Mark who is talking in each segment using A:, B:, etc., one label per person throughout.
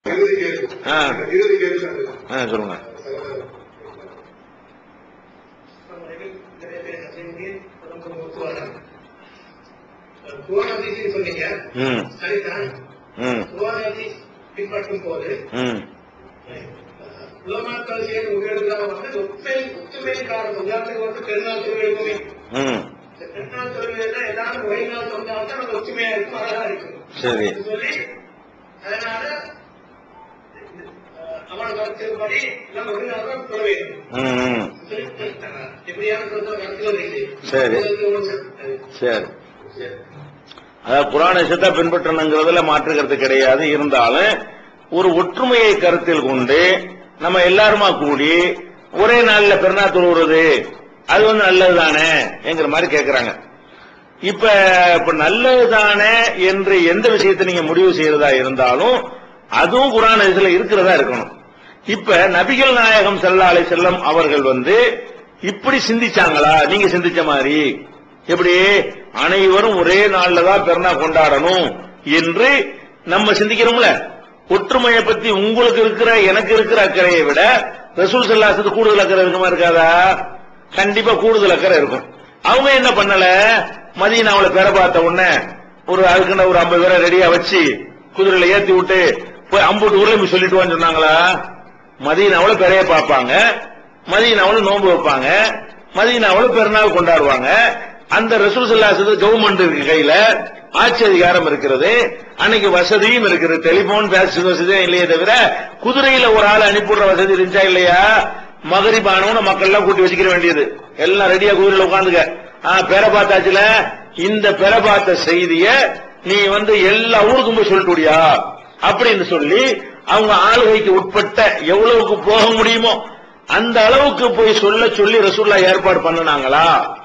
A: இறுதி கேள்வி
B: ஆ.
A: இறுதி கேள்வி அதுதான்.
B: ஆ, சொல்லுங்க
C: குவானதிசி சொன்னீங்க
B: ம்
C: சரிதான்
B: ம்
C: குவானதி பின்பற்றும் போது
B: ம்
C: உலமாக்கள் சேர்ந்து உயர்ந்ததாக வந்து ஒற்றுமை ஒற்றுமைக்காரன் உதாரணத்துக்கு வந்து பெருநாள் திருவிழாக்குமே
B: ம்
C: இந்த பெருநாள் திருவிழா எல்லாரும் ஒரே நாள் சொன்னால்தான் நம்ம ஒற்றுமையா இருக்கும் அழகா இருக்கும்
B: சரி
C: சொல்லி அதனால அஹ், அவன் கருத்துப்படி எல்லாம் ஒரு நாள் தான் சொல்ல வேண்டும்
B: ம் ம்
C: எப்படியான சொல்ற கருத்துக்கள் இல்லை
B: சரி.
C: அது-
B: சரி அதாவது புராண விஷயத்தை பின்பற்றணுங்கிறதுல மாற்றுக்கிறது கிடையாது இருந்தாலும் ஒரு ஒற்றுமையை கருத்தில் கொண்டு நம்ம எல்லாருமா கூடி ஒரே நாள்ல பெருநா தொழுவுறது அது வந்து நல்லதுதானே என்கிற மாதிரி கேக்குறாங்க இப்ப இப்ப நல்லதுதானே என்று எந்த விஷயத்தை நீங்க முடிவு செய்யறதா இருந்தாலும் அதுவும் குரான் இதுல இருக்கிறதா இருக்கணும் இப்ப நபிகள் நாயகம் ஸல்லல்லாஹு அலைஹி செல்லம் அவர்கள் வந்து இப்படி சிந்திச்சாங்களா நீங்க சிந்திச்ச மாதிரி எப்படி அனைவரும் ஒரே நாள்ல தான் பெருநா கொண்டாடணும் என்று நம்ம சிந்திக்கிறோம்ல ஒற்றுமையை பத்தி உங்களுக்கு இருக்கிற எனக்கு இருக்கிற அக்கறையை விட ரசூல் சல்லாசத்து கூடுதல் அக்கறை இருக்குமா இருக்காதா கண்டிப்பா கூடுதல் அக்கறை இருக்கும் அவங்க என்ன பண்ணல மதியனாவுல பேர பார்த்த உடனே ஒரு அதுக்குன்னு ஒரு ஐம்பது பேரை ரெடியா வச்சு குதிரையில ஏத்தி விட்டு போய் அம்புட்டு ஊர்ல போய் சொல்லிட்டு வான்னு சொன்னாங்களா மதியனாவுல பெறைய பார்ப்பாங்க மதியனாவுல நோன்பு வைப்பாங்க மதியனாவுல பெருநாள் கொண்டாடுவாங்க அந்த ரசூல் சல்லாசத்து கவர்மெண்ட் இருக்கு கையில ஆட்சி அதிகாரம் இருக்கிறது அன்னைக்கு வசதியும் இருக்குது டெலிபோன் பேச வசதியும் இல்லையே தவிர குதிரையில ஒரு ஆள் அனுப்பிடுற வசதி இருந்துச்சா இல்லையா மகரிபானவன மக்கள் எல்லாம் கூட்டி வச்சுக்கிற வேண்டியது எல்லாம் ரெடியா குதிரையில உட்காந்துக்க பெற பார்த்தாச்சுல இந்த பெற பார்த்த செய்திய நீ வந்து எல்லா ஊருக்கும் போய் சொல்லிட்டு விடியா அப்படின்னு சொல்லி அவங்க ஆளுகைக்கு உட்பட்ட எவ்வளவுக்கு போக முடியுமோ அந்த அளவுக்கு போய் சொல்ல சொல்லி ரசூல்லா ஏற்பாடு பண்ணுனாங்களா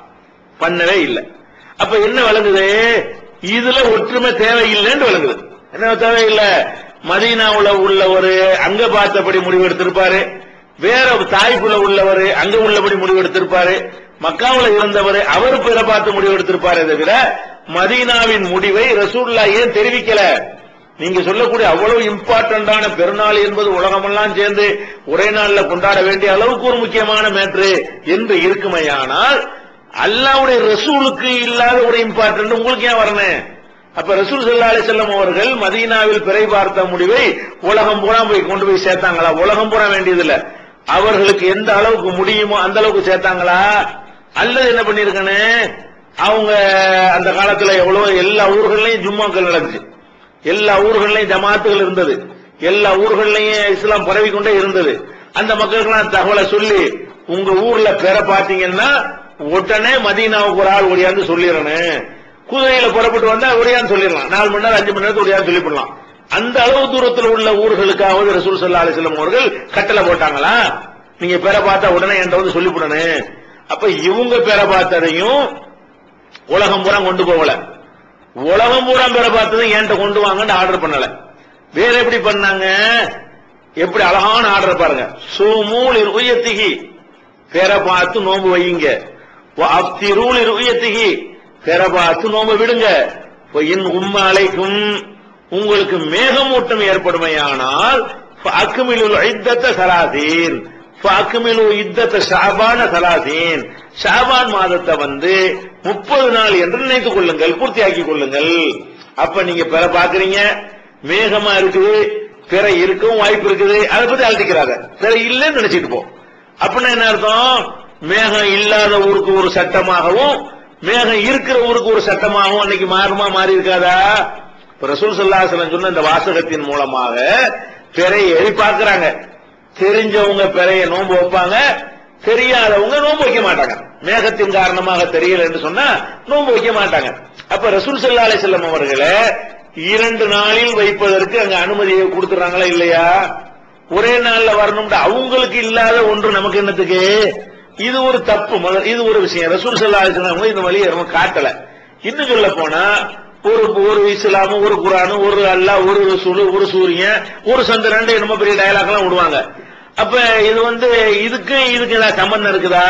B: பண்ணவே இல்லை அப்ப என்ன விளங்குது இதுல ஒற்றுமை தேவையில்லைன்னு விளங்குது என்ன தேவையில்லை மதீனாவுல உள்ள ஒரு அங்க பார்த்தபடி முடிவு எடுத்திருப்பாரு வேற தாய்ப்புல உள்ளவர் அங்க உள்ளபடி முடிவு எடுத்திருப்பாரு மக்காவுல இருந்தவர் அவர் பிற பார்த்து முடிவு எடுத்திருப்பாரே தவிர மதீனாவின் முடிவை ரசூல்லா ஏன் தெரிவிக்கல நீங்க சொல்லக்கூடிய அவ்வளவு இம்பார்ட்டன்டான பெருநாள் என்பது உலகமெல்லாம் சேர்ந்து ஒரே நாள்ல கொண்டாட வேண்டிய அளவுக்கு ஒரு முக்கியமான மேட்ரு என்று இருக்குமையானால் அல்லாவுடைய ரசூலுக்கு இல்லாத ஒரு இம்பார்ட்டன்ட் உங்களுக்கு ஏன் வரணும் அப்ப ரசூல் சல்லா செல்லம் அவர்கள் மதீனாவில் பிறை பார்த்த முடிவை உலகம் பூரா போய் கொண்டு போய் சேர்த்தாங்களா உலகம் பூரா வேண்டியதில்ல அவர்களுக்கு எந்த அளவுக்கு முடியுமோ அந்த அளவுக்கு சேர்த்தாங்களா அல்லது என்ன பண்ணிருக்கணும் அவங்க அந்த காலத்துல எவ்வளவு எல்லா ஊர்கள்லயும் ஜும்மாக்கள் நடந்துச்சு எல்லா ஊர்கள்லயும் ஜமாத்துகள் இருந்தது எல்லா ஊர்கள்லயும் இஸ்லாம் பரவி கொண்டே இருந்தது அந்த மக்களுக்கெல்லாம் தகவலை சொல்லி உங்க ஊர்ல பெற பாத்தீங்கன்னா உடனே மதீனாவுக்கு ஒரு ஆள் ஒடியாந்து சொல்லிடணும் குதிரையில புறப்பட்டு வந்தா ஒடியான்னு சொல்லிடலாம் நாலு மணி நேரம் அஞ்சு மணி நேரத்துக்கு ஒடியாந்து சொல்லிவிடலாம் அந்த அளவு தூரத்தில் உள்ள ஊர்களுக்காவது ரசூல் சல்லா அலிஸ்லாம் அவர்கள் கட்டளை போட்டாங்களா நீங்க பெற பார்த்தா உடனே என்கிட்ட வந்து சொல்லிவிடணும் அப்ப இவங்க பெற பார்த்ததையும் உலகம் பூரா கொண்டு போகல உலகம் பூரா பெற பார்த்ததும் என்கிட்ட கொண்டு வாங்கன்னு ஆர்டர் பண்ணல வேற எப்படி பண்ணாங்க எப்படி அழகான ஆர்டர் பாருங்க சூமூல் உயர்த்திகி பெற பார்த்து நோம்பு வையுங்க அப்திரூல் உயர்த்திகி பெற பார்த்து நோம்பு விடுங்க இன் உம்ம அலைக்கும் உங்களுக்கு மேகமூட்டம் ஏற்படுமையானால் அக்குமிலுல் இத்தத்த சலாதீன் அக்குமிலு இத்தத்த ஷாபான சலாதீன் ஷாபான் மாதத்தை வந்து முப்பது நாள் என்று நினைத்துக் கொள்ளுங்கள் பூர்த்தியாக்கிக் கொள்ளுங்கள் அப்ப நீங்க பெற பாக்குறீங்க மேகமா இருக்குது பிற இருக்கவும் வாய்ப்பு இருக்குது அதை பத்தி அழட்டிக்கிறாங்க பிற இல்லைன்னு நினைச்சிட்டு போ அப்படின்னா என்ன அர்த்தம் மேகம் இல்லாத ஊருக்கு ஒரு சட்டமாகவும் மேகம் இருக்கிற ஊருக்கு ஒரு சட்டமாகவும் அன்னைக்கு மாறுமா மாறி இருக்காதா இப்ப ரசூல் சல்லாசலம் சொன்ன இந்த வாசகத்தின் மூலமாக பிறையை எரி பார்க்கிறாங்க தெரிஞ்சவங்க பிறைய நோன்பு வைப்பாங்க தெரியாதவங்க நோன்பு வைக்க மாட்டாங்க மேகத்தின் காரணமாக தெரியல என்று சொன்னா நோன்பு வைக்க மாட்டாங்க அப்ப ரசூல் சல்லா அலிசல்லம் அவர்களே இரண்டு நாளில் வைப்பதற்கு அங்க அனுமதியை கொடுத்துறாங்களா இல்லையா ஒரே நாள்ல வரணும்னு அவங்களுக்கு இல்லாத ஒன்று நமக்கு என்னத்துக்கு இது ஒரு தப்பு முதல் இது ஒரு விஷயம் ரசூல் சல்லா அலிஸ்லாம் இந்த வழியை நம்ம காட்டல இன்னும் சொல்ல போனா ஒரு ஒரு இஸ்லாமும் ஒரு குரானும் ஒரு அல்லா ஒரு ரசூல் ஒரு சூரியன் ஒரு சந்திரன் என்னமோ பெரிய டயலாக் எல்லாம் விடுவாங்க அப்ப இது வந்து இதுக்கு இதுக்கு ஏதாவது சம்பந்தம் இருக்குதா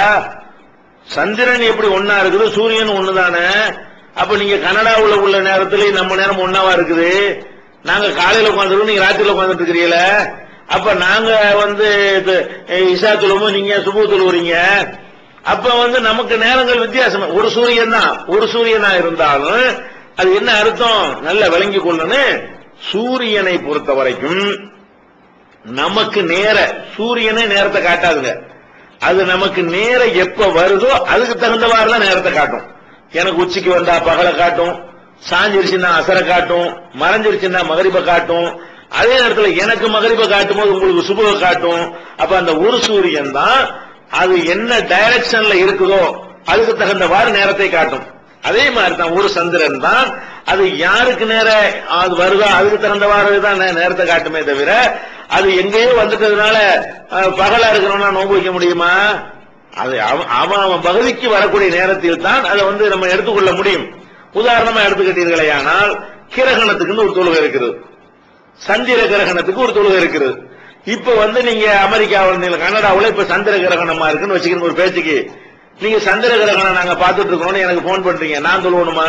B: சந்திரன் எப்படி ஒன்னா இருக்குது சூரியன் ஒண்ணுதானே அப்ப நீங்க கனடாவுல உள்ள நேரத்துல நம்ம நேரம் ஒன்னாவா இருக்குது நாங்க காலையில உட்காந்துருக்கோம் நீங்க ராத்திரில உட்காந்துட்டு இருக்கிறீங்கள அப்ப நாங்க வந்து இது, இஷா தொழுவோம் நீங்க சுபு தொழுவுறீங்க அப்ப வந்து நமக்கு நேரங்கள் வித்தியாசம் ஒரு சூரியன் தான் ஒரு சூரியனா இருந்தாலும் அது என்ன அர்த்தம் நல்லா விளங்கி கொள்ளணும் சூரியனை பொறுத்த வரைக்கும் நமக்கு நேர சூரியனே நேரத்தை காட்டாதுங்க அது நமக்கு நேரம் எப்ப வருதோ அதுக்கு தகுந்தவாறு தான் நேரத்தை காட்டும் எனக்கு உச்சிக்கு வந்தா பகலை காட்டும் சாஞ்சிருச்சுன்னா அசரை காட்டும் மறைஞ்சிருச்சுன்னா மகரிப காட்டும் அதே நேரத்துல எனக்கு மகரிப காட்டும் போது உங்களுக்கு சுப காட்டும் அப்ப அந்த ஒரு சூரியன் தான் அது என்ன டைரக்ஷன்ல இருக்குதோ அதுக்கு தகுந்தவாறு நேரத்தை காட்டும் அதே மாதிரி தான் ஒரு சந்திரன் தான் அது யாருக்கு நேர அது வருதோ அதுக்கு தகுந்தவாறு தான் நே- நேரத்தை காட்டுமே தவிர அது எங்கேயோ வந்துட்டதுனால அஹ், பகலா இருக்கிறவனா நோன்பு வைக்க முடியுமா அது அவன் அவன் அவன் பகுதிக்கு வரக்கூடிய நேரத்தில் தான் அதை வந்து நம்ம எடுத்துக்கொள்ள முடியும் உதாரணமா எடுத்துக்கிட்டீர்களேயானால் கிரகணத்துக்குன்னு ஒரு தொழுகை இருக்கிறது சந்திர கிரகணத்துக்கு ஒரு தொழுகை இருக்கிறது இப்ப வந்து நீங்க அமெரிக்காவில் நீங்க கனடாவுல இப்ப சந்திர கிரகணமா இருக்குன்னு வச்சுக்கணும் ஒரு பேச்சுக்கு நீங்க சந்திர கிரகணம் நாங்க பார்த்துட்டு இருக்கோம்னு எனக்கு போன் பண்றீங்க நான் தொழுவணுமா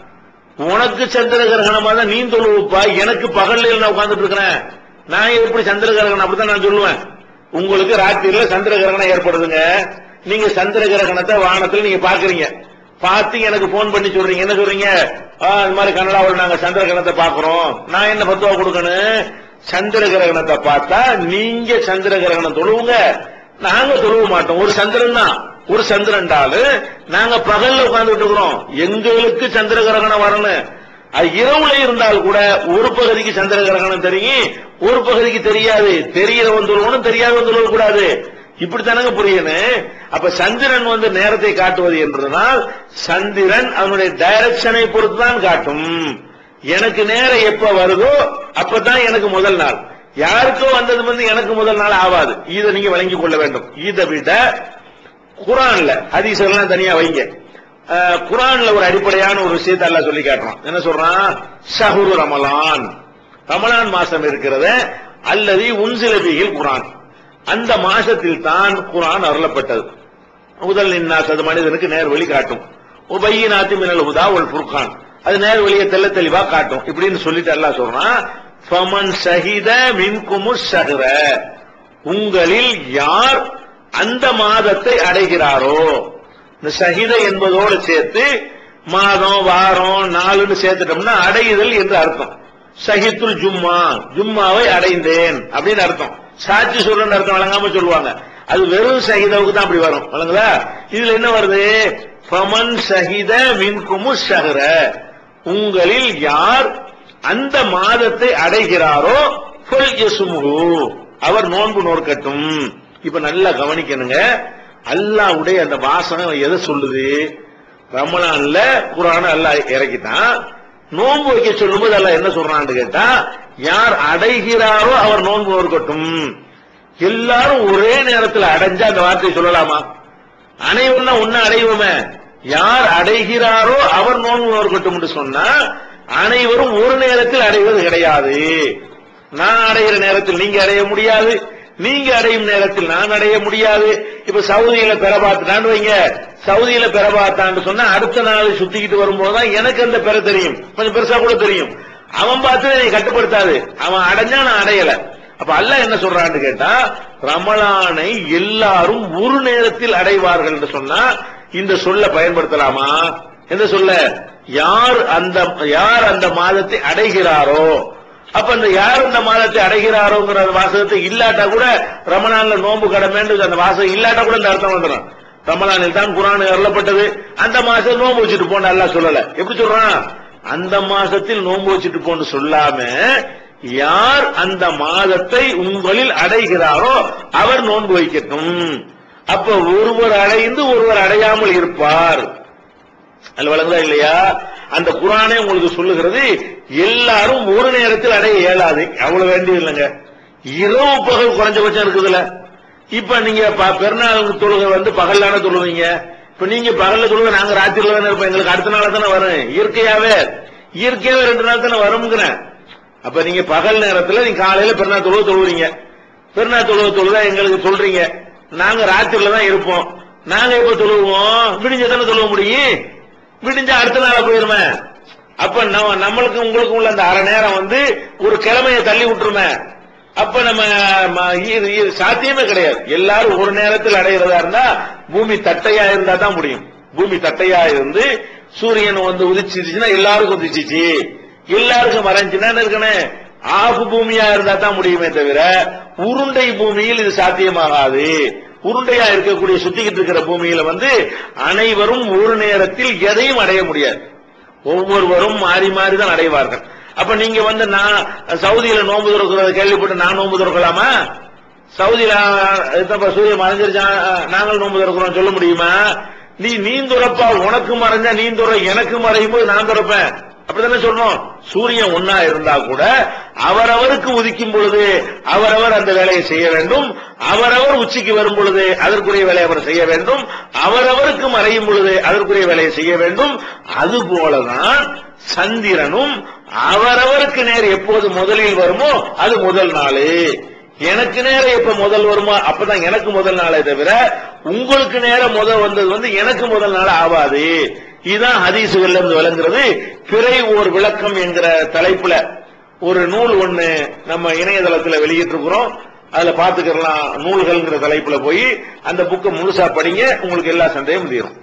B: உனக்கு சந்திர கிரகணமா தான் நீ தொழுவுப்பா எனக்கு பகல்ல நான் உட்கார்ந்துட்டு இருக்கிறேன் நான் எப்படி சந்திர கிரகணம் அப்படித்தான் நான் சொல்லுவேன் உங்களுக்கு ராத்திரியில சந்திர கிரகணம் ஏற்படுதுங்க நீங்க சந்திர கிரகணத்தை வானத்துல நீங்க பாக்குறீங்க பார்த்து எனக்கு போன் பண்ணி சொல்றீங்க என்ன சொல்றீங்க ஆ, இந்த மாதிரி கனடாவில் நாங்க சந்திர கிரகணத்தை பாக்குறோம் நான் என்ன பத்துவா கொடுக்கணும் சந்திர கிரகணத்தை பார்த்தா நீங்க சந்திர கிரகணம் தொழுவுங்க நாங்க தொழுவ மாட்டோம் ஒரு சந்திரன் தான் ஒரு சந்திரன்டாலு நாங்க பகல்ல உட்கார்ந்துட்டு இருக்கிறோம் எங்களுக்கு சந்திர கிரகணம் வரணும் அது இரவுல இருந்தால் கூட ஒரு பகுதிக்கு சந்திர கிரகணம் தெரியும் ஒரு பகுதிக்கு தெரியாது தெரிகிறவன் தொழுவனும் தெரியாதவன் தொழுவ கூடாது இப்படித்தானங்க புரியணும் அப்ப சந்திரன் வந்து நேரத்தை காட்டுவது என்றால் சந்திரன் அவனுடைய டைரக்ஷனை பொறுத்து தான் காட்டும் எனக்கு நேரம் எப்ப வருதோ அப்பதான் எனக்கு முதல் நாள் யாருக்கோ வந்தது வந்து எனக்கு முதல் நாள் ஆகாது இதை நீங்க வழங்கிக் கொள்ள வேண்டும் இதை விட குரான்ல ஹதீஸ் எல்லாம் தனியா வைங்க அஹ், குரான்ல ஒரு அடிப்படையான ஒரு விஷயத்தை எல்லாம் சொல்லி காட்டுறான் என்ன சொல்றான் ஷஹுரு ரமலான் ரமலான் மாசம் இருக்கிறத அல்லது உன்சிலபியில் குரான் அந்த மாசத்தில் தான் குரான் அருளப்பட்டது முதல் நின்னாஸ் அது மனிதனுக்கு நேர் வழி காட்டும் உபையினாத்தி மினல் உதா ஒரு ஃபுர்கான் அது நேர் வழியை தெள்ள தெளிவா காட்டும் இப்படின்னு சொல்லிட்டு எல்லாம் சொல்றான் ஃபமன் ஷஹித மின்குமு ஷஹ்ர உங்களில் யார் அந்த மாதத்தை அடைகிறாரோ இந்த ஷஹித என்பதோடு சேர்த்து மாதம் வாரம் நாளுன்னு சேர்த்துட்டோம்னா அடையுதல் என்று அர்த்தம் ஷஹித்துல் ஜும்மா ஜும்மாவை அடைந்தேன் அப்படின்னு அர்த்தம் சாட்சி சொல்றன்னு அர்த்தம் வழங்காம சொல்லுவாங்க அது வெறும் ஷஹிதாவுக்கு தான் அப்படி வரும் வழங்குதா இதுல என்ன வருது ஃபமன் ஷஹித மின்குமு ஷஹ்ர உங்களில் யார் அந்த மாதத்தை அடைகிறாரோ ஃபல் யஸ்முஹு. அவர் நோன்பு நோக்கட்டும் இப்ப நல்லா கவனிக்கணுங்க அல்லாஹ்வுடைய அந்த வாசனம் எதை சொல்லுது ரமலான்ல குரான் அல்லாஹ் இறக்கிட்டான் நோன்பு வைக்க சொல்லும்போது அல்லாஹ் என்ன சொல்றான்னு கேட்டா யார் அடைகிறாரோ அவர் நோன்பு நோக்கட்டும் எல்லாரும் ஒரே நேரத்தில் அடைஞ்சா அந்த வார்த்தையை சொல்லலாமா அனைவரும் ஒன்னு அடைவோமே யார் அடைகிறாரோ அவர் நோன்பு நோக்கட்டும் என்று சொன்னா அனைவரும் ஒரு நேரத்தில் அடைவது கிடையாது நான் அடைகிற நேரத்தில் நீங்க அடைய முடியாது நீங்க அடையும் நேரத்தில் நான் அடைய முடியாது இப்ப சவுதியில பெற பார்த்துட்டான்னு வைங்க சவுதியில பெற பார்த்தான்னு சொன்னா அடுத்த நாள் சுத்திக்கிட்டு வரும்போதுதான் எனக்கு அந்த பெற தெரியும் கொஞ்சம் பெருசா கூட தெரியும் அவன் பார்த்து என்னை கட்டுப்படுத்தாது அவன் அடைஞ்சா நான் அடையல அப்ப அல்லாஹ் என்ன சொல்றான்னு கேட்டா ரமலானை எல்லாரும் ஒரு நேரத்தில் அடைவார்கள் என்று சொன்னா இந்த சொல்ல பயன்படுத்தலாமா எந்த சொல்ல யார் அந்த யார் அந்த மாதத்தை அடைகிறாரோ அப்ப அந்த யார் அந்த மாதத்தை அடைகிறாரோங்கிற அந்த வாசகத்தை இல்லாட்டா கூட ரமலான்ல நோன்பு கடமைன்னு அந்த வாசகம் இல்லாட்டா கூட இந்த அர்த்தம் வந்துடும் ரமலானில் தான் குரான் அருளப்பட்டது அந்த மாசம் நோன்பு வச்சுட்டு போன அல்லாஹ் சொல்லல எப்படி சொல்றான் அந்த மாசத்தில் நோன்பு வச்சுட்டு போன்னு சொல்லாம யார் அந்த மாதத்தை உங்களில் அடைகிறாரோ அவர் நோன்பு வைக்கட்டும் அப்ப ஒருவர் அடைந்து ஒருவர் அடையாமல் இருப்பார் அது வழங்குதா இல்லையா அந்த குரானே உங்களுக்கு சொல்லுகிறது எல்லாரும் ஒரு நேரத்தில் அடைய இயலாது அவ்வளவு வேண்டியது இல்லைங்க இரவு பகல் குறைஞ்சபட்சம் இருக்குதுல்ல இப்ப நீங்க ப- பெருநாளுக்கு தொழுகை வந்து பகல்லான தொழுவீங்க இப்ப நீங்க பகல்ல தொழுக நாங்க ராத்திரில தானே இருப்போம் எங்களுக்கு அடுத்த நாள் தானே வரும் இயற்கையாவே இயற்கையாவே ரெண்டு நாள் தானே வரும்ங்கிறேன் அப்ப நீங்க பகல் நேரத்துல நீங்க காலையில பெருநாள் தொழுவ தொழுவுறீங்க பெருநாள் தொழுவ தொழுதா எங்களுக்கு சொல்றீங்க நாங்க ராத்திரில தான் இருப்போம் நாங்க எப்ப தொழுவோம் விடிஞ்ச தானே தொழுவ முடியும் விடிஞ்சா அடுத்த நாள் போயிருமே அப்ப நம்ம நம்மளுக்கு உங்களுக்கு உள்ள அந்த அரை நேரம் வந்து ஒரு கிழமையை தள்ளி விட்டுருமே அப்ப நம்ம ம- இது இது சாத்தியமே கிடையாது எல்லாரும் ஒரு நேரத்தில் அடையிறதா இருந்தா பூமி தட்டையா இருந்தா தான் முடியும் பூமி தட்டையா இருந்து சூரியன் வந்து உதிச்சிருச்சுன்னா எல்லாருக்கும் உதிச்சிச்சு எல்லாருக்கும் மறைஞ்சுன்னா என்ன இருக்கணும் ஆஃப் பூமியா இருந்தா தான் முடியுமே தவிர உருண்டை பூமியில் இது சாத்தியமாகாது உருண்டையா இருக்கக்கூடிய சுத்திக்கிட்டு இருக்கிற பூமியில வந்து அனைவரும் ஒரு நேரத்தில் எதையும் அடைய முடியாது ஒவ்வொருவரும் மாறி மாறி தான் அடைவார்கள் அப்ப நீங்க வந்து நான் சவுதியில நோன்பு திறக்கிறத கேள்விப்பட்டு நான் நோன்பு திறக்கலாமா சவுதியில இதப்ப சூரியன் மறைஞ்சிருச்சா நாங்கள் நோன்பு திறக்கிறோம் சொல்ல முடியுமா நீ நீ துறப்பா உனக்கு மறைஞ்சா நீ துற எனக்கு மறையும் போது நான் துறப்பேன் அப்படித்தானே சொன்னோம் சூரியன் ஒன்னா இருந்தா கூட அவரவருக்கு உதிக்கும் பொழுது அவரவர் அந்த வேலையை செய்ய வேண்டும் அவரவர் உச்சிக்கு வரும் பொழுது அதற்குரிய வேலையை அவர் செய்ய வேண்டும் அவரவருக்கு மறையும் பொழுது அதற்குரிய வேலையை செய்ய வேண்டும் அது போலதான் சந்திரனும் அவரவருக்கு நேர் எப்போது முதலில் வருமோ அது முதல் நாள் எனக்கு நேரம் எப்ப முதல் வருமோ அப்பதான் எனக்கு முதல் நாளே தவிர உங்களுக்கு நேரம் முதல் வந்தது வந்து எனக்கு முதல் நாள் ஆகாது இதுதான் ஹதீசுகள்ல இருந்து விளங்குறது பிறை ஓர் விளக்கம் என்கிற தலைப்புல ஒரு நூல் ஒண்ணு நம்ம இணையதளத்துல வெளியிட்டு இருக்கிறோம் அதுல பாத்துக்கலாம் நூல்கள்ங்கிற தலைப்புல போய் அந்த புக்கை முழுசா படிங்க உங்களுக்கு எல்லா சந்தேகம் தீரும்